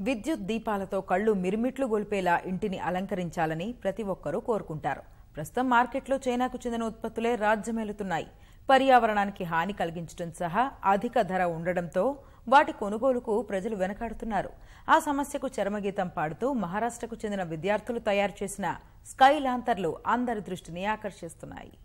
విద్యుత్ దీపాలతో కళ్ళు మిరుమిట్లు గొలిపేలా ఇంటిని అలంకరించాలని ప్రతి ఒక్కరూ కోరుకుంటారు ప్రస్తుతం మార్కెట్లో చైనాకు చెందిన ఉత్పత్తులే రాజ్యమేలుతున్నాయి పర్యావరణానికి హాని కలిగించడం సహా అధిక ధర ఉండడంతో వాటి కొనుగోలుకు ప్రజలు వెనకాడుతున్నారు ఆ సమస్యకు చరమగీతం పాడుతూ మహారాష్ట్రకు చెందిన విద్యార్థులు తయారు చేసిన స్కై లాంతర్లు అందరి దృష్టిని ఆకర్షిస్తున్నాయి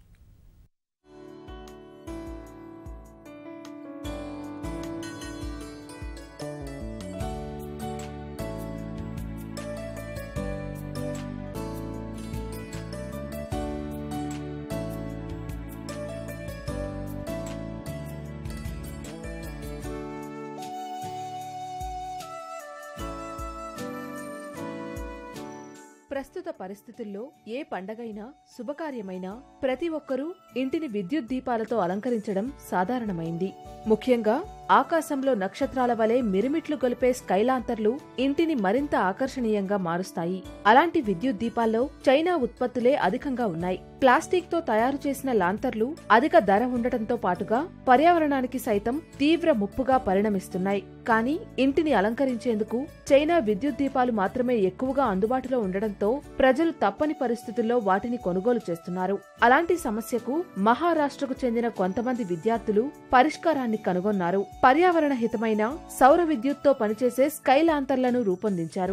ప్రస్తుత పరిస్థితుల్లో ఏ పండగైనా శుభకార్యమైనా ప్రతి ఒక్కరూ ఇంటిని విద్యుత్ దీపాలతో అలంకరించడం సాధారణమైంది ముఖ్యంగా ఆకాశంలో నక్షత్రాల వలె మిరుమిట్లు గొలిపే స్కైలాంతర్లు ఇంటిని మరింత ఆకర్షణీయంగా మారుస్తాయి అలాంటి విద్యుత్ దీపాల్లో చైనా ఉత్పత్తులే అధికంగా ఉన్నాయి ప్లాస్టిక్ తో తయారు చేసిన లాంతర్లు అధిక ధర ఉండటంతో పాటుగా పర్యావరణానికి సైతం తీవ్ర ముప్పుగా పరిణమిస్తున్నాయి కానీ ఇంటిని అలంకరించేందుకు చైనా విద్యుత్ దీపాలు మాత్రమే ఎక్కువగా అందుబాటులో ఉండడంతో ప్రజలు తప్పని పరిస్థితుల్లో వాటిని కొనుగోలు చేస్తున్నారు అలాంటి సమస్యకు మహారాష్ట్రకు చెందిన కొంతమంది విద్యార్థులు పరిష్కారాన్ని కనుగొన్నారు పర్యావరణ హితమైన సౌర విద్యుత్తో పనిచేసే స్కై లాంతర్లను రూపొందించారు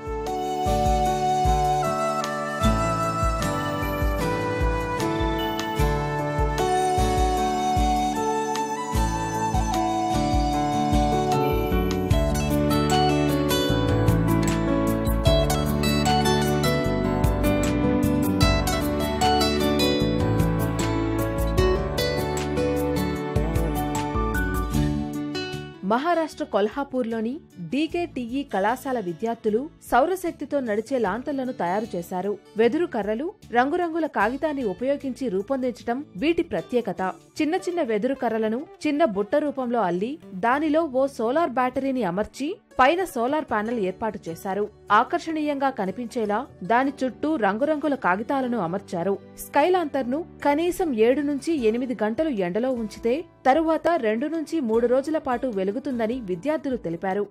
మహారాష్ట్ర కొల్హాపూర్లోని డీకేటీఈ కళాశాల విద్యార్థులు సౌరశక్తితో నడిచే లాంతర్లను తయారు చేశారు వెదురు కర్రలు రంగురంగుల కాగితాన్ని ఉపయోగించి రూపొందించటం వీటి ప్రత్యేకత చిన్న చిన్న వెదురు కర్రలను చిన్న బుట్ట రూపంలో అల్లి దానిలో ఓ సోలార్ బ్యాటరీని అమర్చి పైన సోలార్ ప్యానెల్ ఏర్పాటు చేశారు ఆకర్షణీయంగా కనిపించేలా దాని చుట్టూ రంగురంగుల కాగితాలను అమర్చారు స్కైలాంతర్ను కనీసం ఏడు నుంచి ఎనిమిది గంటలు ఎండలో ఉంచితే తరువాత రెండు నుంచి మూడు రోజుల పాటు వెలుగుతుందని విద్యార్థులు తెలిపారు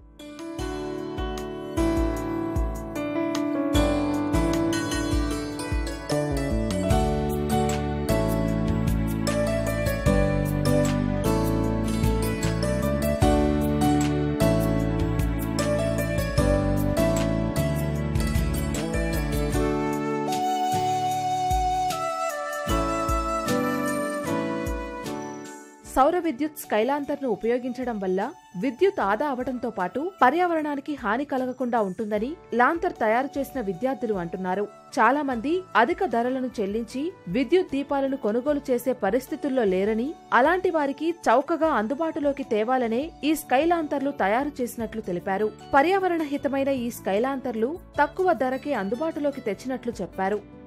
సౌర విద్యుత్ స్కైలాంతర్ను ఉపయోగించడం వల్ల విద్యుత్ ఆదా అవడంతో పాటు పర్యావరణానికి హాని కలగకుండా ఉంటుందని లాంతర్ తయారు చేసిన విద్యార్థులు అంటున్నారు చాలా మంది అధిక ధరలను చెల్లించి విద్యుత్ దీపాలను కొనుగోలు చేసే పరిస్థితుల్లో లేరని అలాంటి వారికి చౌకగా అందుబాటులోకి తేవాలనే ఈ స్కైలాంతర్లు తయారు చేసినట్లు తెలిపారు పర్యావరణ హితమైన ఈ స్కైలాంతర్లు తక్కువ ధరకే అందుబాటులోకి తెచ్చినట్లు చెప్పారు